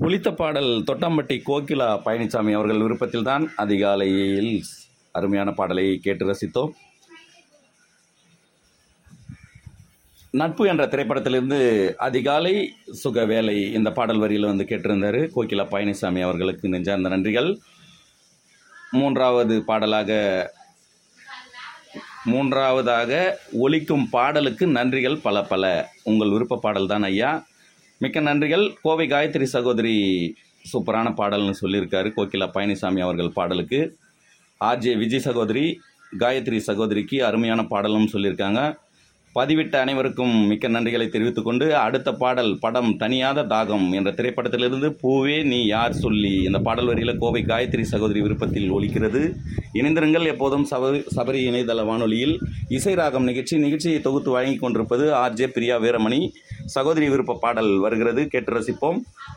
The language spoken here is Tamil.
ஒலித்த பாடல் தொட்டம்பட்டி கோகிலா பழனிசாமி அவர்கள் விருப்பத்தில்தான் அதிகாலையில் அருமையான பாடலை கேட்டு ரசித்தோம் நட்பு என்ற திரைப்படத்திலிருந்து அதிகாலை சுக வேலை இந்த பாடல் வரியில் வந்து கேட்டிருந்தார் கோகிலா பழனிசாமி அவர்களுக்கு நெஞ்சார்ந்த நன்றிகள் மூன்றாவது பாடலாக மூன்றாவதாக ஒலிக்கும் பாடலுக்கு நன்றிகள் பல பல உங்கள் விருப்ப பாடல் தான் ஐயா மிக்க நன்றிகள் கோவை காயத்ரி சகோதரி சூப்பரான பாடல்னு சொல்லியிருக்காரு கோகிலா பழனிசாமி அவர்கள் பாடலுக்கு ஆர்ஜே விஜய் சகோதரி காயத்ரி சகோதரிக்கு அருமையான பாடலும் சொல்லியிருக்காங்க பதிவிட்ட அனைவருக்கும் மிக்க நன்றிகளை தெரிவித்துக் கொண்டு அடுத்த பாடல் படம் தனியாத தாகம் என்ற திரைப்படத்திலிருந்து பூவே நீ யார் சொல்லி இந்த பாடல் வரியில் கோவை காயத்ரி சகோதரி விருப்பத்தில் ஒலிக்கிறது இணைந்திருங்கள் எப்போதும் சப சபரி இணையதள வானொலியில் இசை ராகம் நிகழ்ச்சி நிகழ்ச்சியை தொகுத்து வழங்கிக் கொண்டிருப்பது ஆர்ஜே பிரியா வீரமணி சகோதரி விருப்ப பாடல் வருகிறது கேட்டு ரசிப்போம்